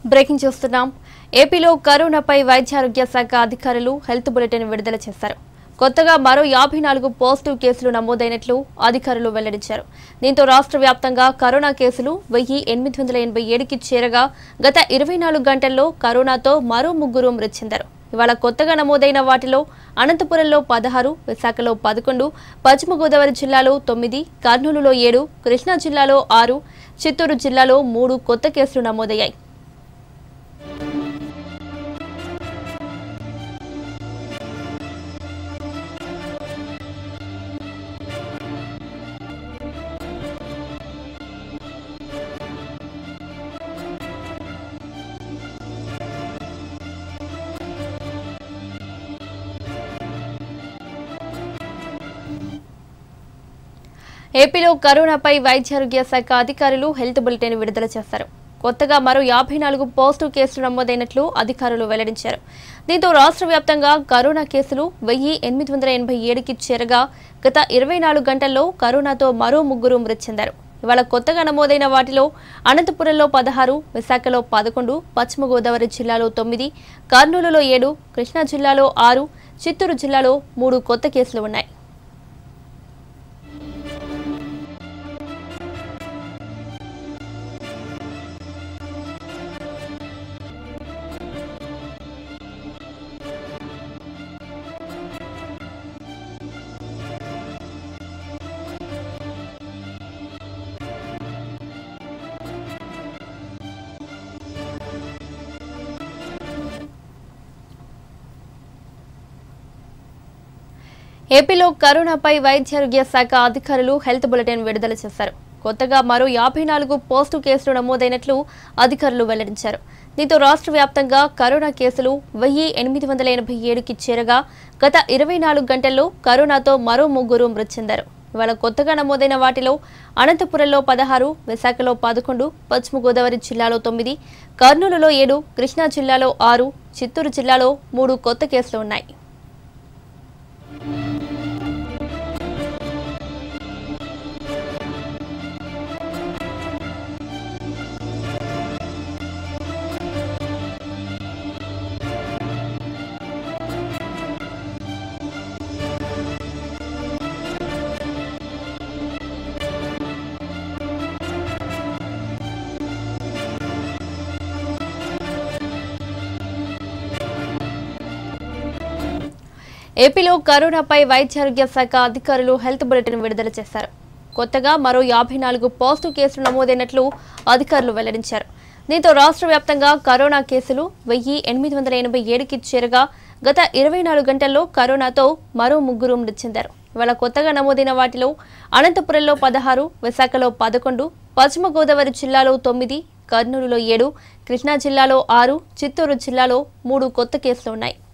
breaking చూస్తున్నాం ఏపీలో కరోనాపై వైద్యారోగ్య శాఖ అధికారులు హెల్త్ బులెటిన్ విడుదల చేశారు కొత్తగా మరో యాభై నాలుగు పాజిటివ్ కేసులు నమోదైనట్లు అధికారులు వెల్లడించారు దీంతో రాష్ట్ర వ్యాప్తంగా కరోనా కేసులు వెయ్యి ఎనిమిది వందల ఎనభై ఏడుకి చేరగా గత ఇరవై నాలుగు గంటల్లో కరోనాతో మరో ముగ్గురు మృతి చెందారు ఇవాళ కొత్తగా నమోదైన వాటిలో అనంతపురంలో పదహారు విశాఖలో పదకొండు పశ్చిమ గోదావరి జిల్లాలో తొమ్మిది కర్నూలులో ఏడు కృష్ణా జిల్లాలో ఆరు చిత్తూరు జిల్లాలో మూడు కొత్త కేసులు నమోదయ్యాయి ఏపీలో కరోనాపై వైద్యారోగ్య శాఖ అధికారులు హెల్త్ బులెటిన్ విడుదల చేశారు కొత్తగా మరో యాభై నాలుగు పాజిటివ్ కేసులు నమోదైనట్లు అధికారులు వెల్లడించారు దీంతో రాష్ట్ర వ్యాప్తంగా కరోనా కేసులు వెయ్యి ఎనిమిది వందల ఎనభై ఏడుకి చేరగా గత ఇరవై నాలుగు గంటల్లో కరోనాతో మరో ముగ్గురు మృతి చెందారు ఇవాళ కొత్తగా నమోదైన వాటిలో అనంతపురంలో పదహారు విశాఖలో పదకొండు పశ్చిమ గోదావరి జిల్లాలో తొమ్మిది కర్నూలులో ఏడు కృష్ణా జిల్లాలో ఆరు చిత్తూరు జిల్లాలో మూడు కొత్త కేసులు ఉన్నాయి ఏపీలో కరోనాపై వైద్యారోగ్య శాఖ అధికారులు హెల్త్ బులెటిన్ విడుదల చేశారు కొత్తగా మరో యాభై నాలుగు పాజిటివ్ కేసులు నమోదైనట్లు అధికారులు వెల్లడించారు దీంతో రాష్ట్ర వ్యాప్తంగా కరోనా కేసులు వెయ్యి ఎనిమిది వందల ఎనభై ఏడుకి చేరగా గత ఇరవై నాలుగు గంటల్లో కరోనాతో మరో ముగ్గురు మృతి చెందారు ఇవాళ కొత్తగా నమోదైన వాటిలో అనంతపురంలో పదహారు విశాఖలో పదకొండు పశ్చిమ గోదావరి జిల్లాలో తొమ్మిది కర్నూలులో ఏడు కృష్ణా జిల్లాలో ఆరు చిత్తూరు జిల్లాలో మూడు కొత్త కేసులు ఉన్నాయి ఏపీలో కరోనాపై వైద్యారోగ్య శాఖ అధికారులు హెల్త్ బులెటిన్ విడుదల చేశారు కొత్తగా మరో యాభై నాలుగు పాజిటివ్ కేసులు నమోదైనట్లు అధికారులు వెల్లడించారు దీంతో రాష్ట్ర వ్యాప్తంగా కరోనా కేసులు వెయ్యి ఎనిమిది వందల ఎనభై ఏడుకి చేరగా గత ఇరవై నాలుగు గంటల్లో కరోనాతో మరో ముగ్గురు మృతి చెందారు ఇవాళ కొత్తగా నమోదైన వాటిలో అనంతపురంలో పదహారు విశాఖలో పదకొండు పశ్చిమ గోదావరి జిల్లాలో తొమ్మిది కర్నూలులో ఏడు కృష్ణా జిల్లాలో ఆరు చిత్తూరు జిల్లాలో మూడు కొత్త కేసులు ఉన్నాయి